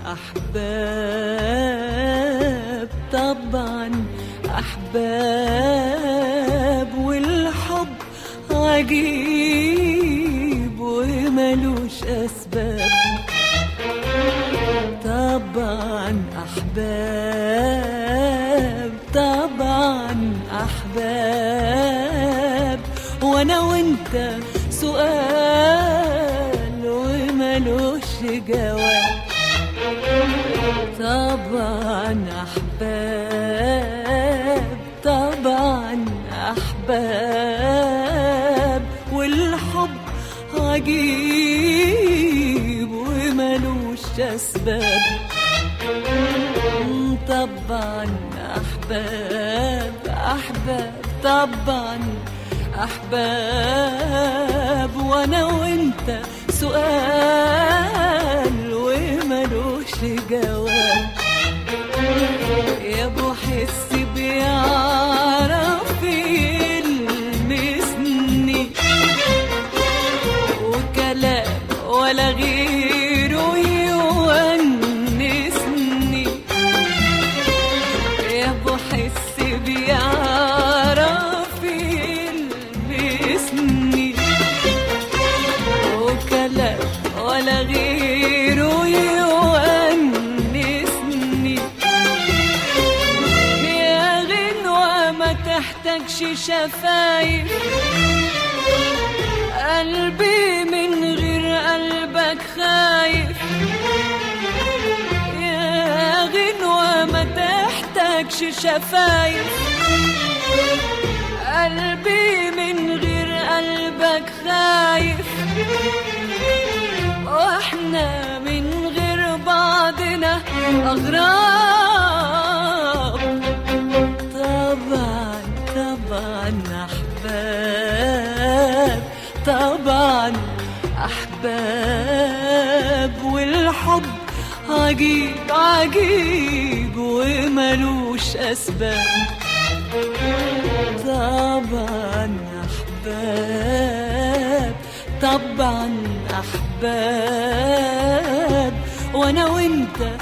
أحباب طبعا أحباب والحب عجيب وملوش أسباب طبعا أحباب طبعا أحباب وأنا وأنت سؤال وملوش جواب طبعا أحباب طبعا أحباب والحب عجيب وملوش أسباب طبعا أحباب أحباب طبعا أحباب وأنا وأنت سؤال وملوش جواب يا ابو حس بيعرف يلمسني وكلام ولا غيره يونسني يا ابو حس بيعرف يلمسني وكلام ولا غيره يونسني يا غنوة ما تحتاجش شفايف قلبي من غير قلبك خايف يا غنوة ما تحتاجش شفايف قلبي من غير قلبك خايف واحنا من غير بعضنا اغراب طبعا طبعا احباب طبعا احباب والحب عجيب عجيب وملوش اسباب طبعا احباب طبعا احباب وانا وانت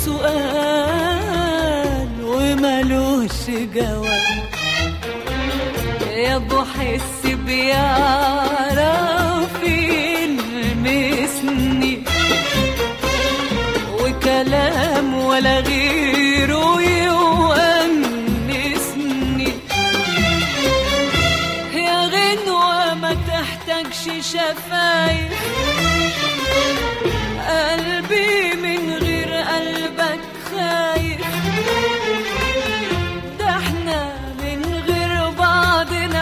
سؤال وملوش جواب يا ابو حس بيعرف يلمسني وكلام ولا غيره يونسني يا غنوة ما تحتاجش شفايف قلبي من غير قلبك خايف ده احنا من غير بعضنا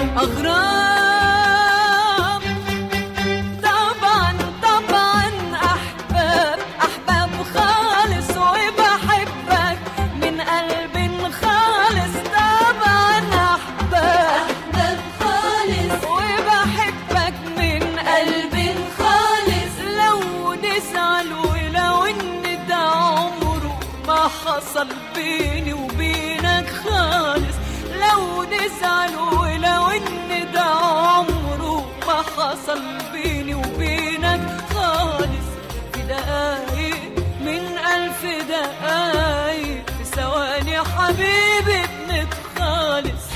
أغراب طبعا طبعا أحباب أحباب خالص وبحبك من قلب خالص طبعا أحباب أحباب خالص وبحبك من قلب خالص لو نزعل ولو ان ده عمره ما حصل بيني وبينك خالص لو نزعل ولو ان ده عمره ما حصل بيني وبينك خالص في دقايق من ألف دقايق في ثواني حبيبي بنتخالص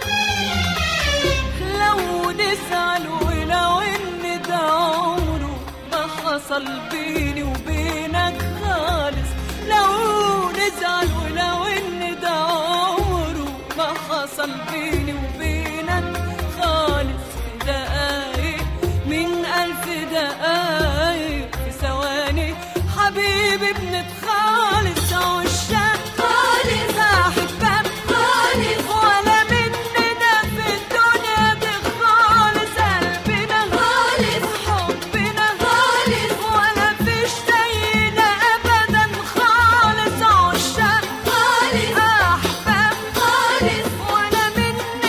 لو نزعل ولو ان ده عمره ما حصل بيني وبينك خالص لو نزعل ولو ان ده عمره ما حصل بيني وبينك خالص في دقايق من ألف دقايق في ثواني حبيبي بنتخالص عشاق خالص أحباب خالص ولا مننا في الدنيا دي خالص قلبنا خالص حبنا خالص ولا فيش زينا ابدا خالص عشاق خالص احباب خالص ولا مننا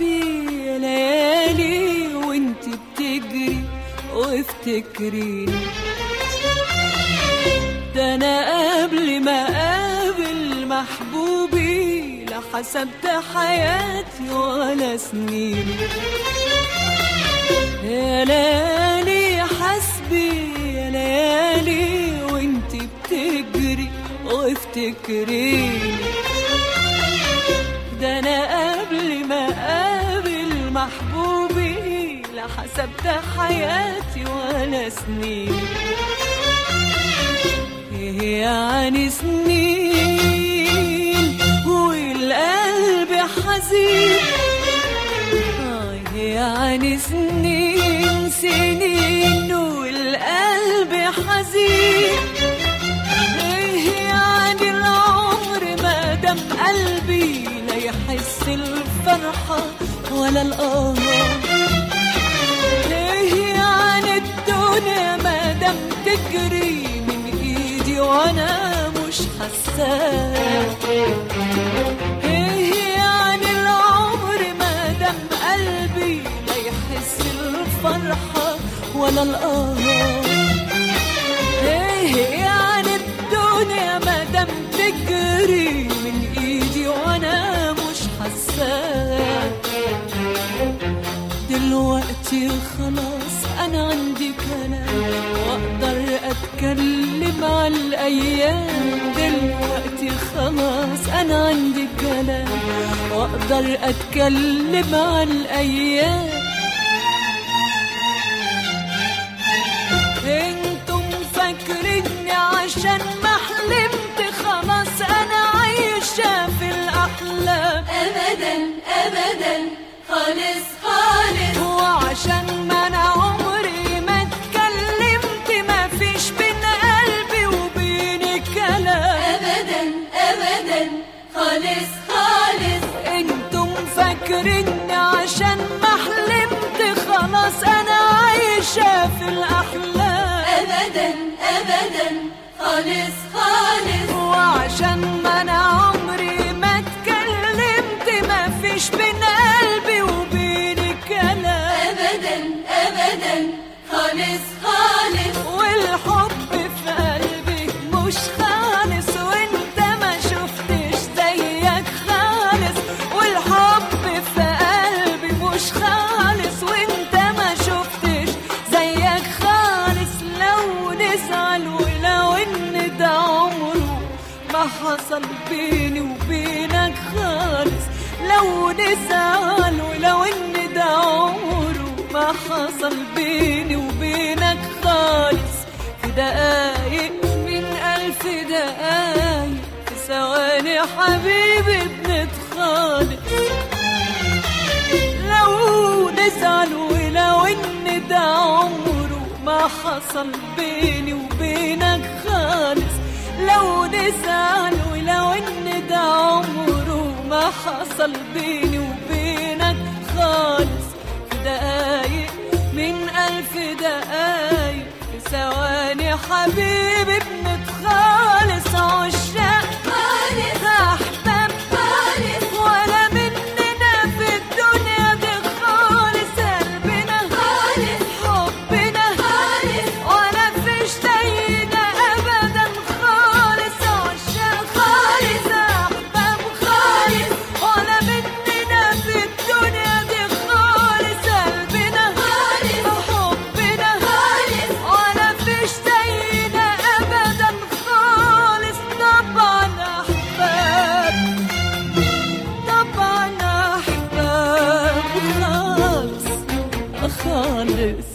حسبي يا ليالي وانت بتجري وافتكريني ده انا قبل ما اقابل محبوبي لا حسبت حياتي ولا سنيني يا ليالي حسبي يا ليالي وانت بتجري وافتكريني ده انا قبل ما اقابل محبوبي لا حسبت حياتي ولا سنين ايه يعني سنين والقلب حزين آه يعني سنين سنين والقلب حزين ايه يعني العمر ما دام قلبي لا يحس الفرحة ولا الآه ايه يعني الدنيا ما دام تجري من ايدي وانا مش حاساه ايه يعني العمر ما دام قلبي لا يحس الفرحة ولا الآه ايه يعني الدنيا ما دام تجري من ايدي وانا مش حاساه دلوقتي خلاص انا عندي كلام واقدر اتكلم على الايام دلوقتي خلاص انا عندي كلام واقدر اتكلم على الايام انتم فاكريني عشان ما حلمت خلاص انا عايشه في الاحلام أبدا أبدا خالص خالص وعشان ما انا عمري ما اتكلمت ما فيش بين قلبي وبينك كلام أبدا أبدا خالص خالص انتم فاكريني عشان ما حلمت خلاص انا عايشه في الاحلام أبدا أبدا خالص خالص وعشان ما انا عمري ما اتكلمت ما فيش بين قلبي وبينك كلام أبدا أبدا خالص خالص والحب في قلبي مش خالص وانت ما شفتش زيك خالص والحب في قلبي مش خالص وانت ما شفتش زيك خالص لو نزعل ولو ان ده عمره ما حصل بيني وبينك خالص لو نزعل ولو ان ده عمره ما حصل بيني وبينك خالص في دقايق من ألف دقايق في ثواني حبيبي بنتخالص لو نزعل ولو ان ده عمره ما حصل بيني وبينك خالص لو نزعل ولو ان ده عمره ما حصل بيني وبينك خالص في دقايق من ألف دقايق في ثواني حبيبي بنتخالص عشاق خالص أحباب خالص ولا مننا في الدنيا دي خالص قلبنا خالص حبنا خالص ولا فيش زينا ابدا خالص عشان خالص احباب خالص ولا مننا في الدنيا دي خالص قلبنا خالص حبنا خالص ولا فيش زينا ابدا خالص طبعا احباب طبعا احباب خالص خالص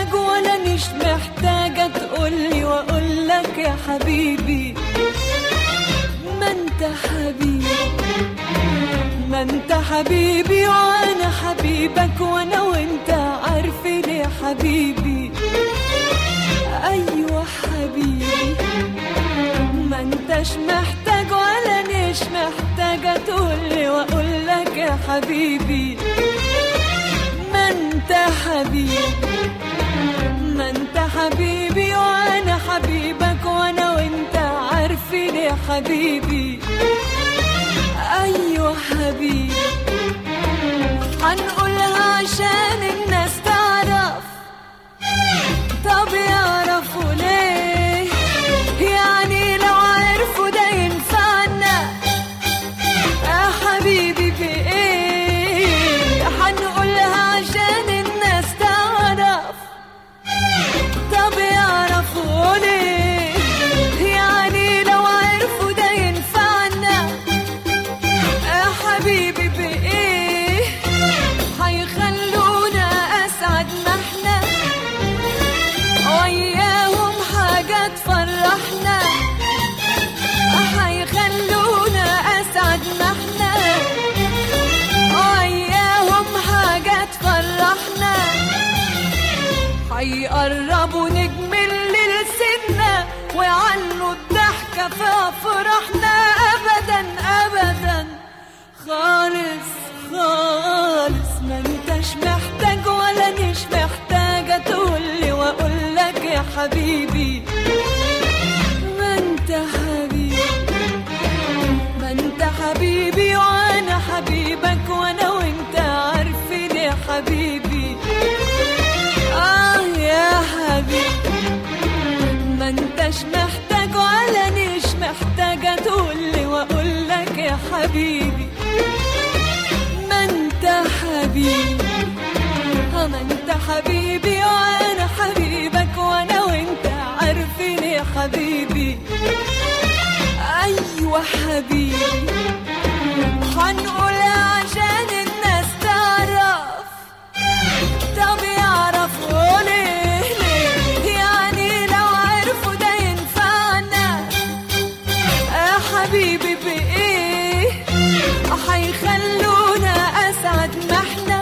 محتاج ولا مش محتاجة تقولي وأقولك يا حبيبي ما انت حبيبي ما انت حبيبي وانا حبيبك وانا وانت عارفين يا حبيبي ايوه حبيبي ما انتش محتاج ولا مش محتاجة تقولي واقولك يا حبيبي ما انت حبيبي ما انت حبيبي وانا حبيبك وانا وانت عارفين يا حبيبي ايوه حبيبي هنقولها عشان الناس تعرف طب يعرفوا ليه يعني لو عرفوا ده ينفعنا يا حبيبي بايه هنقولها عشان الناس تعرف طب يعرفوا ليه يعني لو عرفوا ده ينفعنا يا حبيبي بإيه هيخلونا أسعد ما احنا وياهم حاجة تفرحنا هيخلونا أسعد ما احنا وياهم حاجة تفرحنا هيقربوا نجم الليل سنة ويعلوا الضحكة في أفراحنا أبدا أبدا خالص خالص ما انتش محتاج ولا مش محتاجة تقولي وأقولك يا حبيبي ما انت حبيبي ما انت حبيبي وانا حبيبك وانا وانت عارفين يا حبيبي اه يا حبيبي ما انتش محتاج ولا نيش محتاجة تقولي واقولك يا حبيبي ما انت حبيبي اه ما انت حبيبي وانا حبيبك وانا وانت عارفين يا حبيبي ايوه حبيبي هنقول عشان الناس تعرف طب يعرفوا ليه ليه يعني لو عرفوا ده ينفعنا يا حبيبي بإيه هيخلونا أسعد ما احنا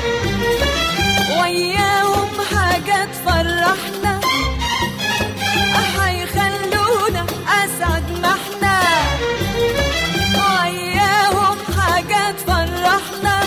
وياهم حاجة تفرحنا هيخلونا أسعد ما احنا وياهم حاجة تفرحنا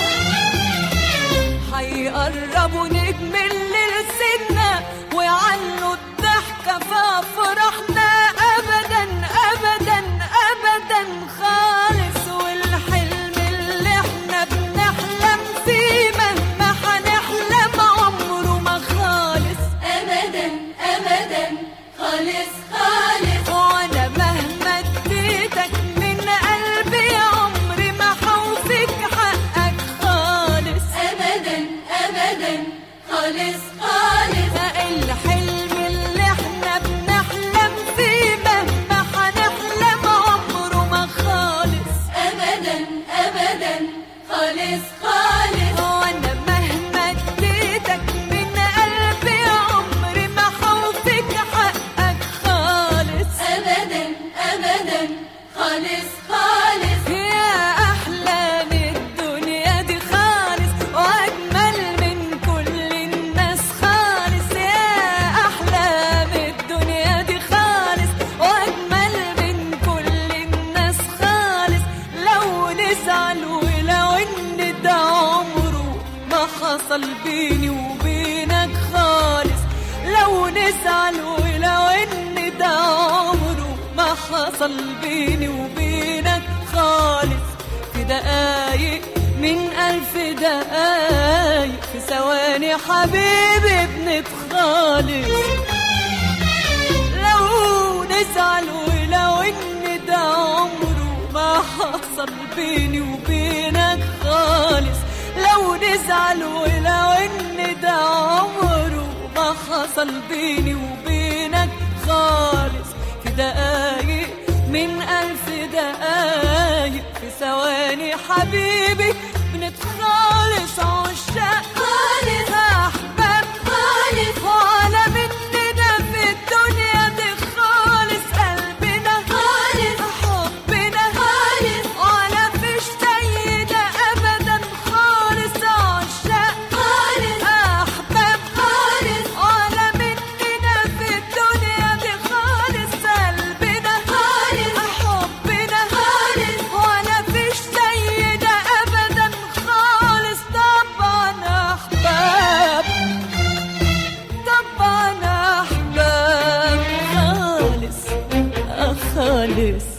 هيقربوا نجم الليل سنة ويعلوا الضحكة في أفراحنا أبدا أبدا أبدا خالص والحلم اللي احنا بنحلم فيه مهما هنحلم عمره ما خالص أبدا أبدا خالص خالص وانا مهما اديتك من قلبي عمري ما حوفك حقك خالص أبدا أبدا خالص خالص الحلم اللي احنا بنحلم فيه مهما هنحلم عمره ما خالص أبدا أبدا خالص خالص وانا مهما اديتك من قلبي عمري ما حوفك حقك خالص أبدا أبدا خالص خالص يا أحلام الدنيا دي خالص وأجمل من كل الناس خالص يا أحلام الدنيا دي خالص وأجمل من كل الناس خالص لو نزعل ولو إن ده عمره ما حصل بيني وبينك خالص لو نزعل ولو إن ده عمره ما حصل بيني وبينك خالص في دقايق من ألف دقايق في ثواني حبيبي بنتخالص لو نزعل ولو إن ده عمره ما حصل بيني وبينك خالص لو نزعل ولو إن ده عمره ما حصل بيني وبينك خالص في دقايق من ألف دقايق في ثواني حبيبي بنتخالص عشاق خالص أحباب خالص وعلى خالص